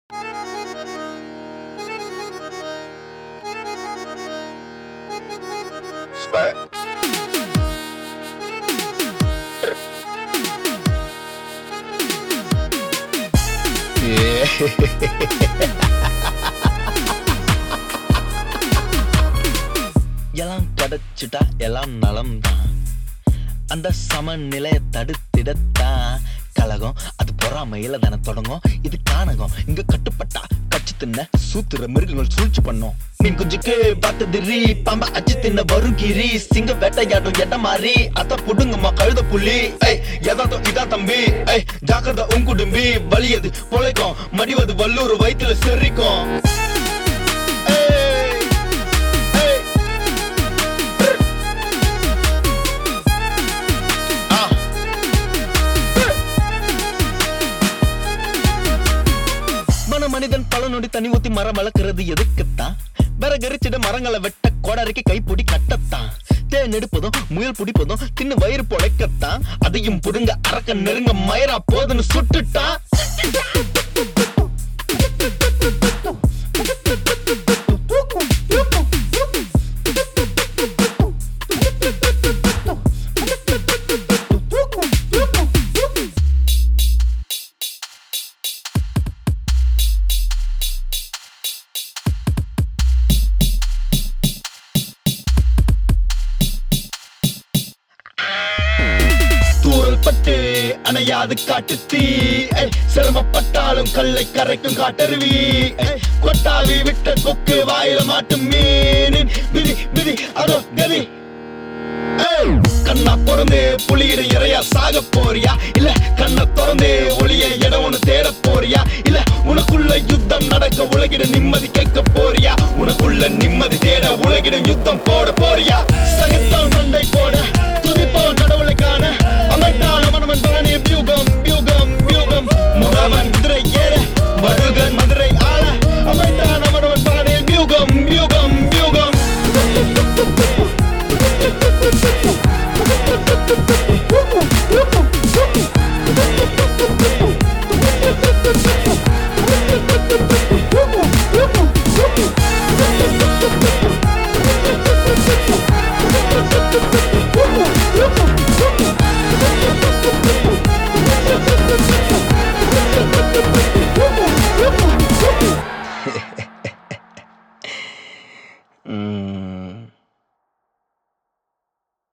எல்லாம் கிடைச்சிட்டா எல்லாம் நலம் தான் அந்த சமநிலையை தடுத்திடத்தான் கலகம் அது பொறாமையில தானே தொடங்கும் இது கானகம் இங்க கட்டுப்பட்டா கச்சி தின்ன சூத்துற மிருகங்கள் சூழ்ச்சி பண்ணும் மீன் குஞ்சுக்கு பார்த்ததிரி பாம்ப அச்சு தின்ன வரும் கிரி சிங்க வேட்டையாடும் எட்ட மாறி அத புடுங்கம்மா கழுத புள்ளி ஐய் எதாத்தோ இதா தம்பி ஐய் ஜாக்கிரதை உன் குடும்பி வலியது பொழைக்கும் மடிவது வல்லூர் வயிற்றுல செரிக்கும் ஏய், ஏய். ஆ. மன மனிதன் பல நொடி தனி ஊத்தி மரம் வளர்க்கிறது எதுக்குத்தான் விறகரிச்சிட மரங்களை வெட்ட கோடரைக்கு கைப்பொடி கட்டத்தான் தேன் எடுப்பதும் முயல் பிடிப்பதும் தின்னு வயிறு பொழைக்கத்தான் அதையும் புடுங்க அரக்க நெருங்க மயரா போதுன்னு சுட்டுட்டான் தூரல் பட்டு அணையாது காட்டு தீ ஏய், சிரமப்பட்டாலும் கல்லை கரைக்கும் காட்டருவி ஏய், கொட்டாவி விட்ட கொக்கு வாயில மாட்டும் மீனின் விதி விதி அதோ கதி ஏய், கண்ணா பிறந்து புலியிட இறையா சாக போறியா இல்ல கண்ணை திறந்து ஒளிய இடம் ஒண்ணு தேட போறியா இல்ல உனக்குள்ள யுத்தம் நடக்க உலகிட நிம்மதி கேட்க போறியா உனக்குள்ள நிம்மதி தேட உலகிட யுத்தம் போட போறியா சகித்தான் சண்டை போட துதிப்போம் கடவுளை காண அமைத்தான மனவன் தானே வியூகம் வியூகம் வியூகம் முகவன் குதிரை ஏற வருகன்